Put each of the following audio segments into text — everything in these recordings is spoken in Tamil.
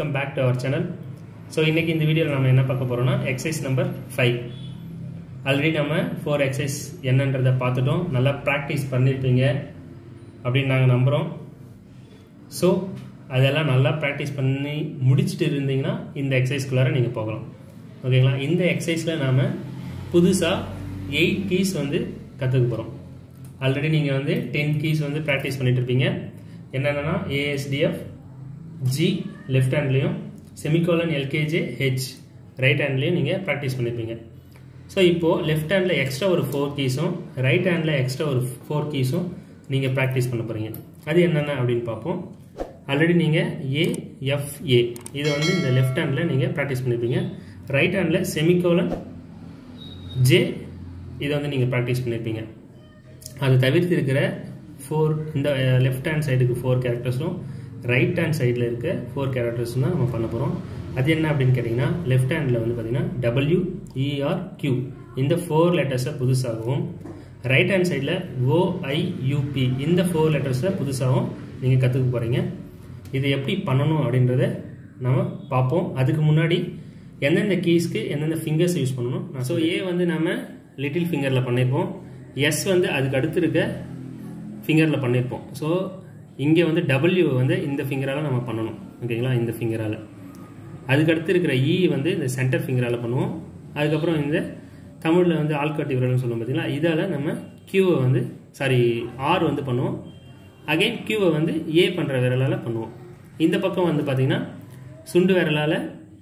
welcome back to our channel so இன்றைக்கி இந்த வீடியோவில் நம்ம என்ன பார்க்க போகிறோம்னா எக்ஸசைஸ் நம்பர் ஃபைவ் ஆல்ரெடி நம்ம ஃபோர் எக்ஸசைஸ் என்னன்றதை பார்த்துட்டோம் நல்லா ப்ராக்டிஸ் பண்ணியிருப்பீங்க அப்படின்னு நாங்கள் நம்புகிறோம் ஸோ அதெல்லாம் நல்லா ப்ராக்டிஸ் பண்ணி முடிச்சுட்டு இருந்தீங்கன்னா இந்த எக்ஸசைஸ்குள்ளார நீங்கள் போகலாம் ஓகேங்களா இந்த எக்ஸசைஸில் நாம் புதுசாக எயிட் கீஸ் வந்து கற்றுக்க போகிறோம் ஆல்ரெடி நீங்கள் வந்து டென் கீஸ் வந்து ப்ராக்டிஸ் பண்ணிட்டு இருப்பீங்க என்னென்னா ஏஎஸ்டிஎஃப் ஜி லெஃப்ட் ஹேண்ட்லேயும் செமிகோலன் எல்கேஜே ஹெச் ரைட் ஹேண்ட்லேயும் நீங்கள் ப்ராக்டிஸ் பண்ணியிருப்பீங்க ஸோ இப்போது லெஃப்ட் ஹேண்டில் எக்ஸ்ட்ரா ஒரு ஃபோர் கீஸும் ரைட் ஹேண்டில் எக்ஸ்ட்ரா ஒரு ஃபோர் கீஸும் நீங்கள் ப்ராக்டிஸ் பண்ண போகிறீங்க அது என்னென்ன அப்படின்னு பார்ப்போம் ஆல்ரெடி நீங்கள் ஏஎஃப்ஏ இதை வந்து இந்த லெஃப்ட் ஹேண்டில் நீங்கள் ப்ராக்டிஸ் பண்ணியிருப்பீங்க ரைட் ஹேண்டில் செமிகோலன் ஜே இதை வந்து நீங்கள் ப்ராக்டிஸ் பண்ணியிருப்பீங்க அது தவிர்த்து இருக்கிற ஃபோர் இந்த லெஃப்ட் ஹேண்ட் சைடுக்கு ஃபோர் கேரக்டர்ஸும் ரைட் ஹேண்ட் சைடில் இருக்க ஃபோர் கேரக்டர்ஸும் தான் நம்ம பண்ண போகிறோம் அது என்ன அப்படின்னு கேட்டிங்கன்னா லெஃப்ட் ஹேண்டில் வந்து பார்த்தீங்கன்னா டபிள்யூ இஆர் கியூ இந்த ஃபோர் லெட்டர்ஸை புதுசாகவும் ரைட் ஹேண்ட் சைடில் ஓஐயூபி இந்த ஃபோர் லெட்டர்ஸை புதுசாகவும் நீங்கள் கற்றுக்க போகிறீங்க இது எப்படி பண்ணணும் அப்படின்றத நம்ம பார்ப்போம் அதுக்கு முன்னாடி எந்தெந்த கீஸ்க்கு எந்தெந்த ஃபிங்கர்ஸ் யூஸ் பண்ணணும் ஸோ ஏ வந்து நம்ம லிட்டில் ஃபிங்கரில் பண்ணியிருப்போம் எஸ் வந்து அதுக்கு அடுத்து இருக்க ஃபிங்கரில் பண்ணியிருப்போம் ஸோ இங்கே வந்து டபிள்யூ வந்து இந்த ஃபிங்கரால் நம்ம பண்ணணும் ஓகேங்களா இந்த ஃபிங்கரால் அதுக்கு அடுத்து இருக்கிற இ வந்து இந்த சென்டர் ஃபிங்கரால் பண்ணுவோம் அதுக்கப்புறம் இந்த தமிழில் வந்து ஆள்காட்டி விரல்னு சொல்லுவோம் பார்த்தீங்களா இதால் நம்ம கியூவை வந்து சாரி ஆர் வந்து பண்ணுவோம் அகைன் கியூவை வந்து ஏ பண்ணுற விரலால் பண்ணுவோம் இந்த பக்கம் வந்து பார்த்திங்கன்னா சுண்டு விரலால்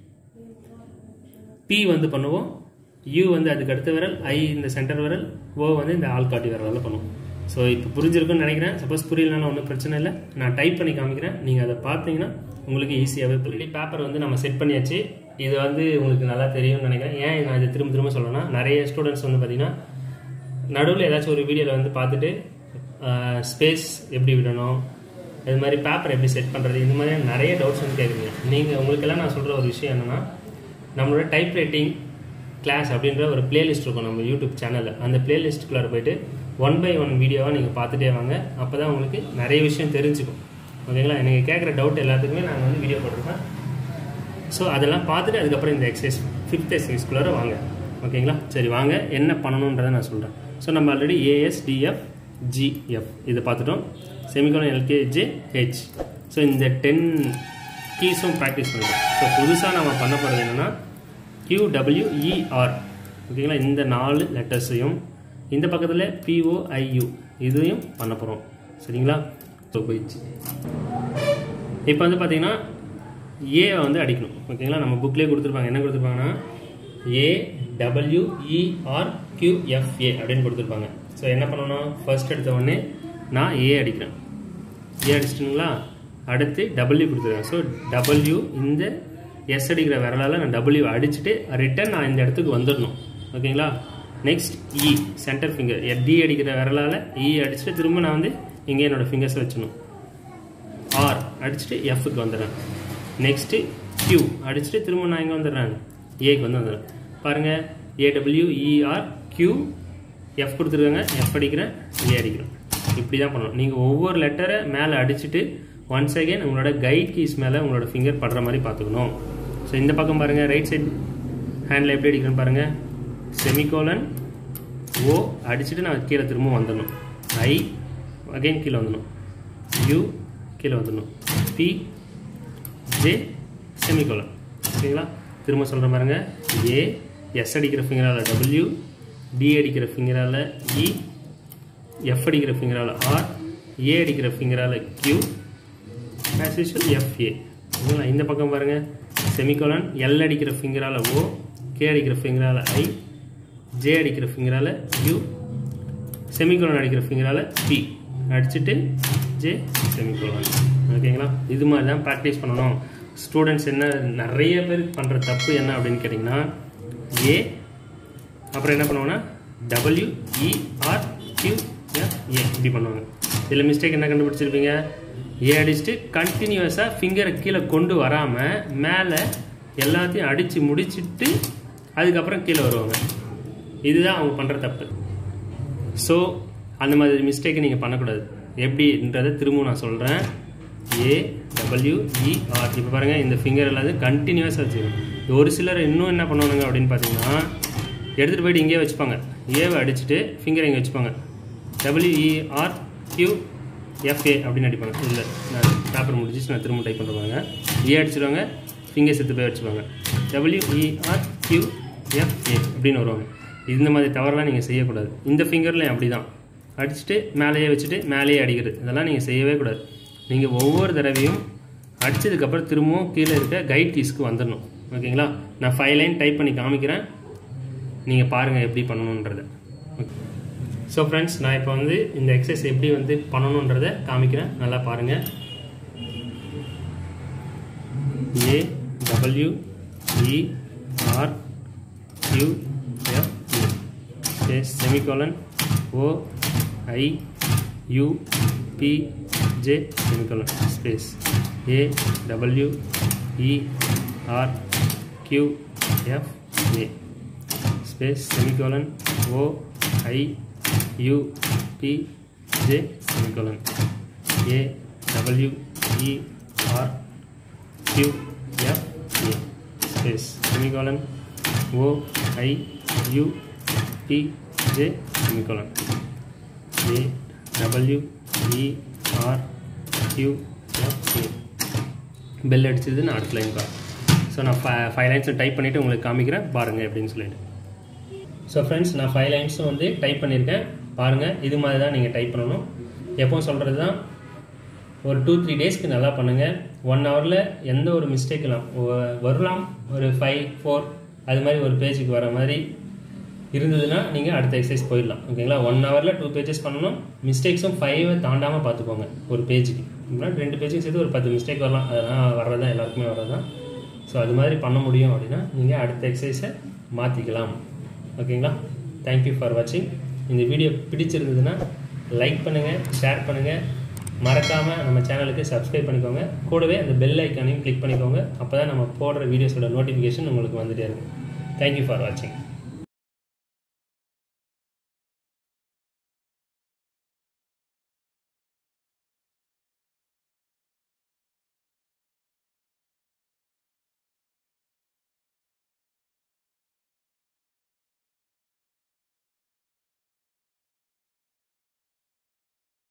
பி வந்து பண்ணுவோம் யூ வந்து அதுக்கு அடுத்த விரல் ஐ இந்த சென்டர் விரல் ஓ வந்து இந்த ஆள்காட்டி விரலால் பண்ணுவோம் ஸோ இப்போ புரிஞ்சிருக்குன்னு நினைக்கிறேன் சப்போஸ் புரியலனாலும் ஒன்றும் பிரச்சனை இல்லை நான் டைப் பண்ணி காமிக்கிறேன் நீங்கள் அதை பார்த்தீங்கன்னா உங்களுக்கு ஈஸியாகவே புரியும் பேப்பர் வந்து நம்ம செட் பண்ணியாச்சு இது வந்து உங்களுக்கு நல்லா தெரியும்னு நினைக்கிறேன் ஏன் நான் இதை திரும்ப திரும்ப சொல்லணும்னா நிறைய ஸ்டூடெண்ட்ஸ் வந்து பார்த்தீங்கன்னா நடுவில் ஏதாச்சும் ஒரு வீடியோவில் வந்து பார்த்துட்டு ஸ்பேஸ் எப்படி விடணும் இது மாதிரி பேப்பர் எப்படி செட் பண்ணுறது இந்த மாதிரி நிறைய டவுட்ஸ் வந்து கேட்குறீங்க நீங்கள் உங்களுக்கெல்லாம் நான் சொல்கிற ஒரு விஷயம் என்னென்னா நம்மளோட டைப் ரைட்டிங் கிளாஸ் அப்படின்ற ஒரு பிளேலிஸ்ட் இருக்கும் நம்ம யூடியூப் சேனலில் அந்த பிளேலிஸ்ட்டுக்குள்ளார போயிட்டு ஒன் பை ஒன் வீடியோவாக நீங்கள் பார்த்துட்டே வாங்க அப்போ தான் உங்களுக்கு நிறைய விஷயம் தெரிஞ்சுக்கும் ஓகேங்களா எனக்கு கேட்குற டவுட் எல்லாத்துக்குமே நான் வந்து வீடியோ போட்டிருப்பேன் ஸோ அதெல்லாம் பார்த்துட்டு அதுக்கப்புறம் இந்த எக்ஸசைஸ் ஃபிஃப்த் எக்ஸசைஸ்குள்ளார வாங்க ஓகேங்களா சரி வாங்க என்ன பண்ணணுன்றதை நான் சொல்கிறேன் ஸோ நம்ம ஆல்ரெடி ஏஎஸ்டிஎஃப் ஜிஎஃப் இதை பார்த்துட்டோம் செமிகோலன் எல்கேஜே ஹெச் ஸோ இந்த டென் கீஸும் ப்ராக்டிஸ் பண்ணிட்டோம் ஸோ புதுசாக நம்ம பண்ண போகிறது என்னென்னா கியூடபிள்யூஇஆர் ஓகேங்களா இந்த நாலு லெட்டர்ஸையும் இந்த பக்கத்தில் பிஓஐயு இதையும் பண்ண போகிறோம் சரிங்களா ஸோ போயிடுச்சு இப்போ வந்து பார்த்தீங்கன்னா ஏவை வந்து அடிக்கணும் ஓகேங்களா நம்ம புக்லேயே கொடுத்துருப்பாங்க என்ன கொடுத்துருப்பாங்கன்னா ஏ டபிள்யூஇஆர் கியூஎஃப்ஏ அப்படின்னு கொடுத்துருப்பாங்க ஸோ என்ன பண்ணணும் ஃபர்ஸ்ட் எடுத்த உடனே நான் ஏ அடிக்கிறேன் ஏ அடிச்சிட்டுங்களா அடுத்து டபிள்யூ கொடுத்துருக்கேன் ஸோ டபிள்யூ இந்த எஸ் அடிக்கிற விரலால் நான் டபிள்யூ அடிச்சுட்டு ரிட்டன் நான் இந்த இடத்துக்கு வந்துடணும் ஓகேங்களா next E centre finger T அடிக்கிற விரலால் இ அடிச்சுட்டு திரும்ப நான் வந்து இங்கே என்னோடய ஃபிங்கர்ஸை வச்சணும் ஆர் அடிச்சுட்டு எஃப்க்கு வந்துடுறேன் நெக்ஸ்ட்டு கியூ அடிச்சுட்டு திரும்ப நான் இங்கே வந்துடுறேன் ஏக்கு வந்து வந்துடுறேன் பாருங்கள் ஏடபிள்யூஇஆர் கியூ எஃப் கொடுத்துருக்காங்க எஃப் அடிக்கிறேன் ஏ அடிக்கிறேன் இப்படி தான் பண்ணணும் நீங்கள் ஒவ்வொரு லெட்டரை மேலே அடிச்சுட்டு ஒன்ஸ் அகேன் உங்களோட கைட் கீஸ் மேலே உங்களோட ஃபிங்கர் படுற மாதிரி பார்த்துக்கணும் ஸோ இந்த பக்கம் பாருங்கள் ரைட் சைட் ஹேண்டில் எப்படி அடிக்கிறேன்னு பாருங்கள் செமிகோலன் ஓ அடிச்சுட்டு நான் கீழே திரும்ப வந்துடணும் ஐ அகைன் கீழே வந்துடணும் யூ கீழே வந்துடணும் பி ஜே செமிகோலன் ஓகேங்களா திரும்ப சொல்கிற பாருங்க ஏ எஸ் அடிக்கிற ஃபிங்கரால் டபிள்யூ டி அடிக்கிற ஃபிங்கரால் இ எஃப் அடிக்கிற ஃபிங்கரால் ஆர் ஏ அடிக்கிற ஃபிங்கரால் கியூ ஆஸ் யூஷுவல் எஃப்ஏ ஓகேங்களா இந்த பக்கம் பாருங்கள் செமிகோலன் எல் அடிக்கிற ஃபிங்கரால் ஓ கே அடிக்கிற ஃபிங்கரால் ஐ ஜே அடிக்கிற ஃபிங்கரால் யூ செமிகோலன் அடிக்கிற ஃபிங்கரால் பி அடிச்சுட்டு ஜே செமிகோலன் ஓகேங்களா இது மாதிரி தான் ப்ராக்டிஸ் பண்ணணும் ஸ்டூடெண்ட்ஸ் என்ன நிறைய பேர் பண்ணுற தப்பு என்ன அப்படின்னு கேட்டிங்கன்னா ஏ அப்புறம் என்ன பண்ணுவோன்னா W ER Q F A இப்படி பண்ணுவாங்க இதில் மிஸ்டேக் என்ன கண்டுபிடிச்சிருப்பீங்க ஏ அடிச்சுட்டு கண்டினியூஸாக ஃபிங்கரை கீழே கொண்டு வராமல் மேலே எல்லாத்தையும் அடித்து முடிச்சுட்டு அதுக்கப்புறம் கீழே வருவாங்க இதுதான் அவங்க பண்ணுற தப்பு ஸோ அந்த மாதிரி மிஸ்டேக்கை நீங்கள் பண்ணக்கூடாது எப்படின்றத திரும்பவும் நான் சொல்கிறேன் ஏ டபிள்யூ இஆர் இப்போ பாருங்கள் இந்த ஃபிங்கர் எல்லாத்தையும் கண்டினியூஸாக வச்சுக்கணும் ஒரு சிலர் இன்னும் என்ன பண்ணுவானுங்க அப்படின்னு பார்த்தீங்கன்னா எடுத்துகிட்டு போயிட்டு இங்கேயே வச்சுப்பாங்க ஏவை அடிச்சுட்டு ஃபிங்கர் இங்கே வச்சுப்பாங்க டபிள்யூஇஆர் கியூ எஃப்ஏ அப்படின்னு அடிப்பாங்க இல்லை நான் பேப்பர் முடிஞ்சிச்சு நான் திரும்ப டைப் பண்ணுறாங்க ஏ அடிச்சிடுவாங்க ஃபிங்கர் செத்து போய் வச்சுப்பாங்க டபிள்யூஇஆர் கியூ எஃப்ஏ அப்படின்னு வருவாங்க இந்த மாதிரி தவறெல்லாம் நீங்கள் செய்யக்கூடாது இந்த ஃபிங்கர்லையும் அப்படி தான் அடிச்சுட்டு மேலேயே வச்சுட்டு மேலேயே அடிக்கிறது இதெல்லாம் நீங்கள் செய்யவே கூடாது நீங்கள் ஒவ்வொரு தடவையும் அடித்ததுக்கப்புறம் திரும்பவும் கீழே இருக்க கைட் கீஸ்க்கு வந்துடணும் ஓகேங்களா நான் ஃபைவ் லைன் டைப் பண்ணி காமிக்கிறேன் நீங்கள் பாருங்கள் எப்படி பண்ணணுன்றதை ஸோ ஃப்ரெண்ட்ஸ் நான் இப்போ வந்து இந்த எக்ஸசைஸ் எப்படி வந்து பண்ணணுன்றதை காமிக்கிறேன் நல்லா பாருங்கள் A W E R Q F space semicolon O I U P J semicolon space A W E R Q F A space semicolon O I U P J semicolon A W E R Q F A space semicolon O I U P J semicolon A W E R Q F A bell அடிச்சது நான் அடுத்த லைன் பாருங்க ஸோ நான் ஃபை ஃபைவ் லைன்ஸும் டைப் பண்ணிவிட்டு உங்களுக்கு காமிக்கிறேன் பாருங்கள் எப்படின்னு சொல்லிட்டு ஸோ ஃப்ரெண்ட்ஸ் நான் ஃபைவ் லைன்ஸும் வந்து டைப் பண்ணியிருக்கேன் பாருங்கள் இது மாதிரி தான் நீங்கள் டைப் பண்ணணும் எப்பவும் சொல்கிறது தான் ஒரு டூ த்ரீ டேஸ்க்கு நல்லா பண்ணுங்கள் ஒன் ஹவரில் எந்த ஒரு மிஸ்டேக் இல்லாம் வரலாம் ஒரு ஃபைவ் ஃபோர் அது மாதிரி ஒரு பேஜுக்கு வர மாதிரி இருந்ததுன்னா நீங்கள் அடுத்த எக்ஸசைஸ் போயிடலாம் ஓகேங்களா ஒன் ஹவரில் டூ பேஜஸ் பண்ணணும் மிஸ்டேக்ஸும் ஃபைவை தாண்டாமல் பார்த்துக்கோங்க ஒரு பேஜுக்கு இப்படின்னா ரெண்டு பேஜுக்கு சேர்த்து ஒரு பத்து மிஸ்டேக் வரலாம் அதெல்லாம் வர்றது தான் எல்லாருக்குமே வர்றது தான் ஸோ அது மாதிரி பண்ண முடியும் அப்படின்னா நீங்கள் அடுத்த எக்ஸசைஸை மாற்றிக்கலாம் ஓகேங்களா தேங்க்யூ ஃபார் வாட்சிங் இந்த வீடியோ பிடிச்சிருந்ததுன்னா லைக் பண்ணுங்கள் ஷேர் பண்ணுங்கள் மறக்காமல் நம்ம சேனலுக்கு சப்ஸ்கிரைப் பண்ணிக்கோங்க கூடவே அந்த பெல் ஐக்கானையும் கிளிக் பண்ணிக்கோங்க அப்போ தான் நம்ம போடுற வீடியோஸோட நோட்டிஃபிகேஷன் உங்களுக்கு வந்துட்டே இருக்கும் தேங்க்யூ ஃபார் வாட்சிங்